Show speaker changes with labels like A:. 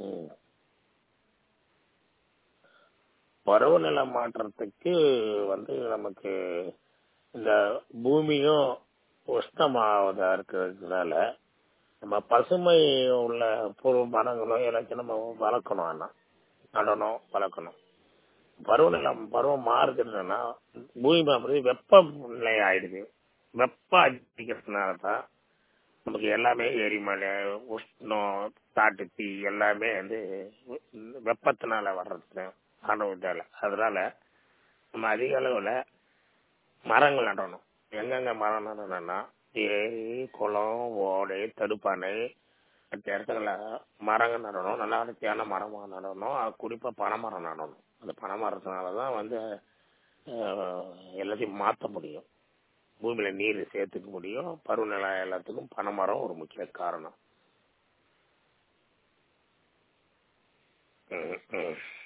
A: ம். பருவநிலை மாற்றத்துக்கு வந்து நமக்கு இந்த பூமியும் உஷ்ணமாவதா இருக்கிறதுனால நம்ம பசுமை உள்ள புழு மரங்களும் எல்லாத்தையும் நம்ம வளர்க்கணும் ஆனா நடணும் வளர்க்கணும் பருவநிலை பருவம் மாறுதுன்னா பூமி அப்படி வெப்பநிலை ஆயிடுது வெப்பம் அதிகரிக்கிறதுனால தான் நமக்கு எல்லாமே எரிமலை உஷ்ணம் காட்டு தீ எல்லாமே வந்து வெப்பத்தினால வர்றது அணுவதால அதனால நம்ம அதிக அளவுல மரங்கள் நடணும் எங்கெங்க மரம் நடணும்னா ஏரி குளம் ஓடை தடுப்பானை மற்ற இடத்துல மரங்கள் நடணும் நல்லா அடர்த்தியான மரமாக நடணும் அது குறிப்பா பனைமரம் நடணும் அந்த பனைமரத்தினால தான் வந்து அஹ், எல்லாத்தையும் மாற்ற முடியும் பூமியில நீர் சேர்த்துக்க முடியும் பருவநிலை எல்லாத்துக்கும் பனைமரம் ஒரு முக்கிய காரணம் ம், ம்.